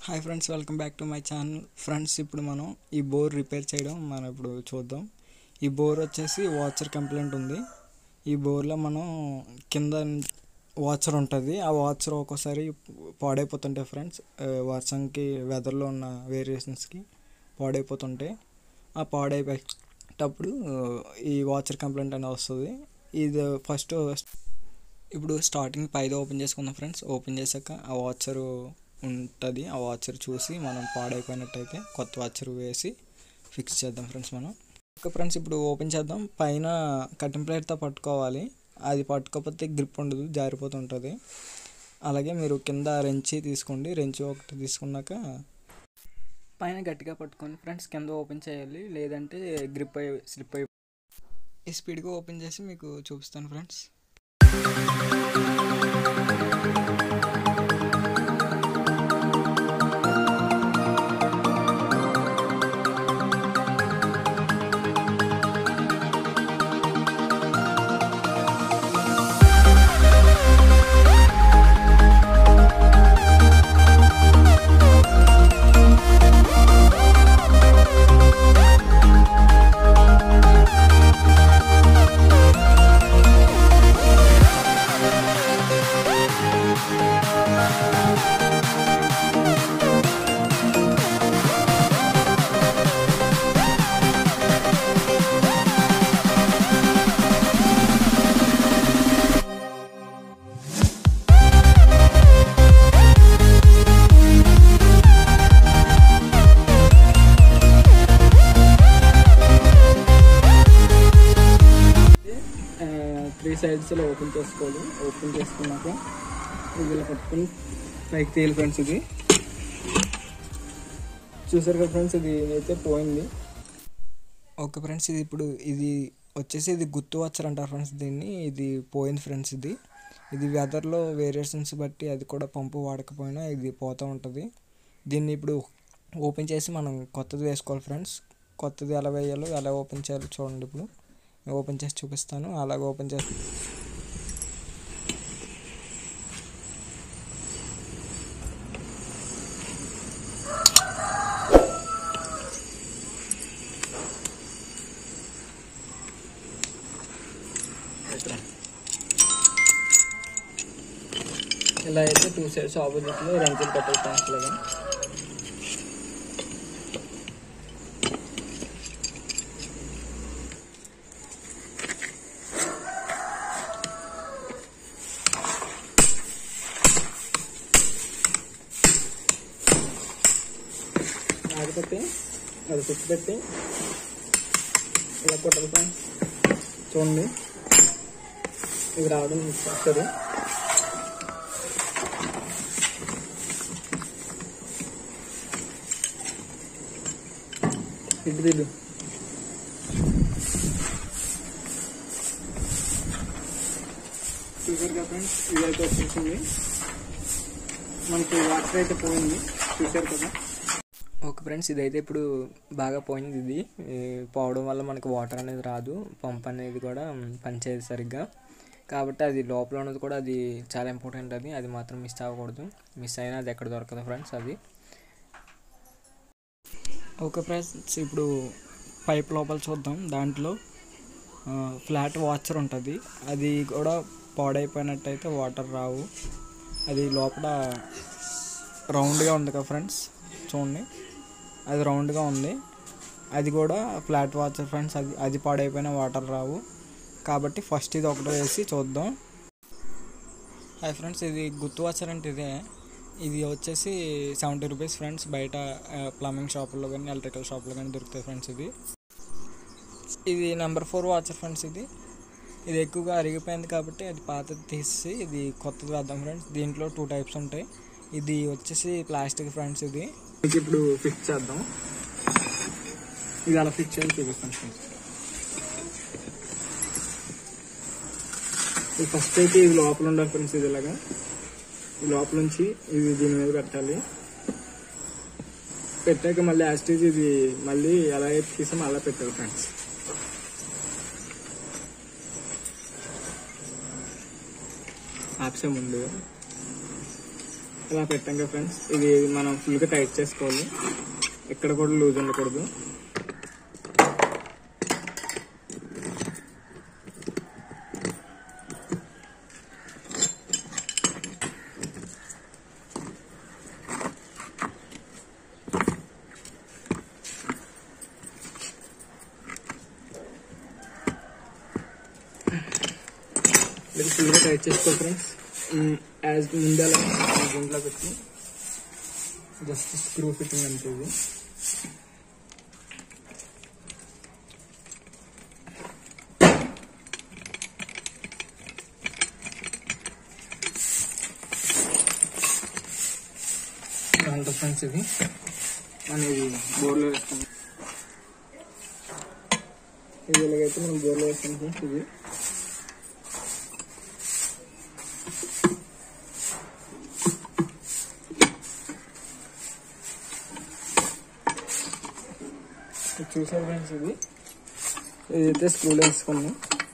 hi friends welcome back to my channel friends ఇప్పుడు మనం ఈ బోర్ రిపేర్ చేయడం మనం ఇప్పుడు చూద్దాం ఈ బోర్ వచ్చేసి వాచర్ కంప్లైంట్ ఉంది ఈ బోర్లో మనం కింద వాచర్ ఉంటుంది ఆ వాచర్ ఒక్కోసారి పాడైపోతుంటాయి ఫ్రెండ్స్ వర్షంకి వెదర్లో ఉన్న వేరియేషన్స్కి పాడైపోతుంటాయి ఆ పాడైపోయేటప్పుడు ఈ వాచర్ కంప్లైంట్ అనేది వస్తుంది ఇది ఫస్ట్ ఇప్పుడు స్టార్టింగ్ పైది ఓపెన్ చేసుకుందాం ఫ్రెండ్స్ ఓపెన్ చేశాక ఆ వాచర్ ఉంటుంది ఆ వాచర్ చూసి మనం పాడైపోయినట్టయితే కొత్త వాచర్ వేసి ఫిక్స్ చేద్దాం ఫ్రెండ్స్ మనం ఓకే ఫ్రెండ్స్ ఇప్పుడు ఓపెన్ చేద్దాం పైన కటింగ్ ప్లేట్తో పట్టుకోవాలి అది పట్టుకోకపోతే గ్రిప్ ఉండదు జారిపోతుంటుంది అలాగే మీరు కింద రెంచి తీసుకోండి రెంచి ఒకటి తీసుకున్నాక పైన గట్టిగా పట్టుకోండి ఫ్రెండ్స్ కింద ఓపెన్ చేయాలి లేదంటే గ్రిప్ అయి స్లిప్ అయి ఈ స్పీడ్గా ఓపెన్ చేసి మీకు చూపిస్తాను ఫ్రెండ్స్ త్రీ సైడ్స్లో ఓపెన్ చేసుకోవాలి ఓపెన్ చేసుకున్నాక ఇది ఇలా పట్టుకుని పైకి తేలి ఫ్రెండ్స్ ఇది చూసారు కదా ఫ్రెండ్స్ ఇది అయితే పోయింది ఓకే ఫ్రెండ్స్ ఇది ఇప్పుడు ఇది వచ్చేసి ఇది గుర్తు వచ్చారు అంటారు ఫ్రెండ్స్ దీన్ని ఇది పోయింది ఫ్రెండ్స్ ఇది ఇది వెదర్లో వేరియేషన్స్ బట్టి అది కూడా పంపు వాడకపోయినా ఇది పోతూ ఉంటుంది దీన్ని ఇప్పుడు ఓపెన్ చేసి మనం కొత్తది వేసుకోవాలి ఫ్రెండ్స్ కొత్తది ఎలా వేయాలో ఎలా ఓపెన్ చేయాలో చూడండి ఇప్పుడు ఓపెన్ చేసి చూపిస్తాను అలాగే ఓపెన్ చేసి ఇలా అయితే టూ సైడ్స్ ఆపోజిట్లో రంగులు పెట్టేస్తాను అట్లాగా ఆగిపెట్టి అది స్విచ్ పెట్టి ఇలా కొట్టాలి ఫ్రెండ్స్ చూడండి ఇది రావడం వస్తుంది ఇటు దిల్లు చూసారు కదా ఫ్రెండ్స్ ఇదైతే వచ్చేసింది మనకి వాటర్ అయితే పోయింది చూసారు కదా ఓకే ఫ్రెండ్స్ ఇదైతే ఇప్పుడు బాగా పోయింది ఇది ఈ పోవడం వల్ల మనకు వాటర్ అనేది రాదు పంప్ అనేది కూడా పనిచేయదు సరిగ్గా కాబట్టి అది లోపల ఉన్నది కూడా అది చాలా ఇంపార్టెంట్ అది అది మాత్రం మిస్ అవ్వకూడదు మిస్ అయినా అది ఎక్కడ దొరకదు ఫ్రెండ్స్ అది ఓకే ఫ్రెండ్స్ ఇప్పుడు పైప్ లోపల చూద్దాం దాంట్లో ఫ్లాట్ వాచర్ ఉంటుంది అది కూడా పాడైపోయినట్టయితే వాటర్ రావు అది లోపల రౌండ్గా ఉంది కదా ఫ్రెండ్స్ చూడండి అది రౌండ్గా ఉంది అది కూడా ఫ్లాట్ వాచర్ ఫ్రెండ్స్ అది అది పాడైపోయిన వాటర్ రావు కాబట్టి ఫస్ట్ ఇది ఒకటి వేసి చూద్దాం హాయ్ ఫ్రెండ్స్ ఇది గుర్తు వాచర్ అంటే ఇదే ఇది వచ్చేసి సెవెంటీ రూపీస్ ఫ్రెండ్స్ బయట ప్లంబింగ్ షాపుల్లో కానీ ఎలక్ట్రికల్ షాపులో కానీ దొరుకుతాయి ఫ్రెండ్స్ ఇది ఇది నెంబర్ ఫోర్ వాచర్ ఫ్రెండ్స్ ఇది ఇది ఎక్కువగా అరిగిపోయింది కాబట్టి అది పాతది తీసి ఇది కొత్తది వేద్దాం ఫ్రెండ్స్ దీంట్లో టూ టైప్స్ ఉంటాయి ఇది వచ్చేసి ప్లాస్టిక్ ఫ్రెండ్స్ ఇది మీకు ఇప్పుడు ఫిక్స్ చేద్దాం ఇది అలా ఫిక్స్ చేయాలి చూపిస్తాను ఫ్రెండ్స్ ఇది ఫస్ట్ అయితే ఇది లోపల ఉండాలి ఫ్రెండ్స్ ఇది ఇలాగా ఈ లోపల నుంచి ఇది దీని మీద పెట్టాలి పెట్టాక మళ్ళీ యాస్టేజ్ ఇది మళ్ళీ ఎలా అయితే తీసామో అలా పెట్టాలి ఫ్రెండ్స్ ఆప్షన్ ముందు ఇలా పెట్టాం కదా ఫ్రెండ్స్ ఇది మనం ఫుల్గా టైట్ చేసుకోవాలి ఎక్కడ కూడా లూజ్ ఉండకూడదు ఇది ఫుల్గా టైట్ చేసుకో ఫ్రెండ్స్ యాజ్ ముందలా దీంట్లో పెట్టి జస్ట్ స్క్రూ ఫిట్టింగ్ అంతే ఇది దాంట్లో ఫ్రెండ్స్ ఇది మనం ఇది బోర్లో వేస్తాం ఇది ఇలాగైతే మనం బోర్లో వేస్తాం ఫ్రెండ్స్ ఇది ఇది చూసారు ఫ్రెండ్స్ ఇది ఇదైతే స్క్రూలో వేసుకున్నాం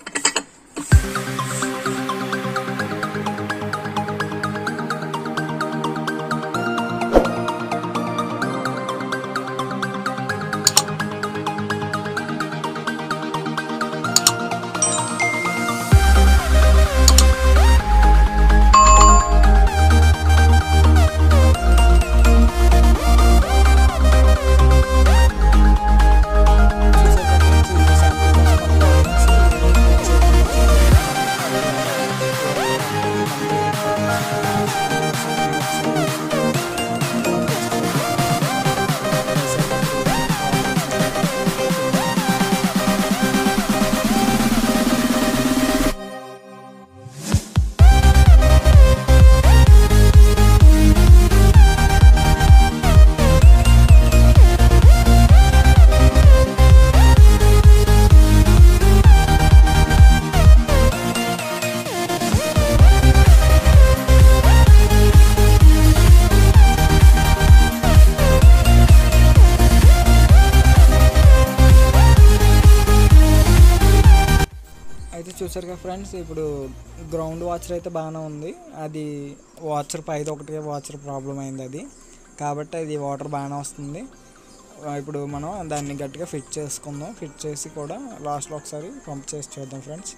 అయితే చూసారు కదా ఫ్రెండ్స్ ఇప్పుడు గ్రౌండ్ వాచర్ అయితే బాగానే ఉంది అది వాచర్ పైది ఒకటి వాచర్ ప్రాబ్లం అయింది అది కాబట్టి అది వాటర్ బాగానే వస్తుంది ఆ, ఇప్పుడు మనం దాన్ని గట్టిగా ఫిట్ చేసుకుందాం ఫిట్ చేసి కూడా లాస్ట్లో ఒకసారి పంప్ చేసి చూద్దాం ఫ్రెండ్స్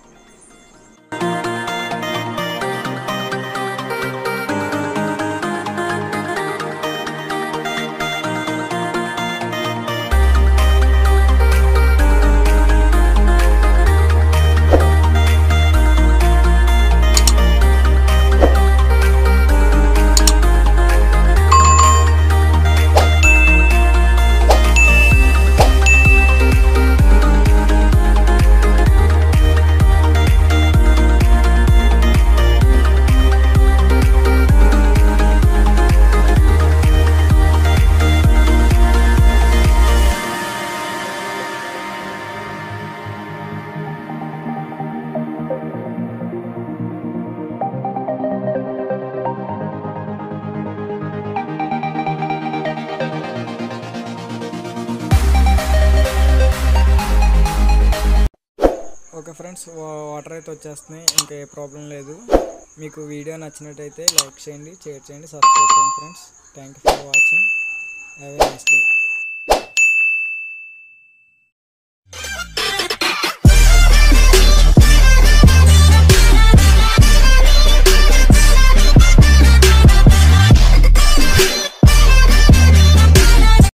ఓకే ఫ్రెండ్స్ వాటర్ అయితే వచ్చేస్తున్నాయి ఇంకా ఏ ప్రాబ్లం లేదు మీకు వీడియో నచ్చినట్టయితే లైక్ చేయండి షేర్ చేయండి సబ్స్క్రైబ్ చేయండి friends thank you for watching have a nice day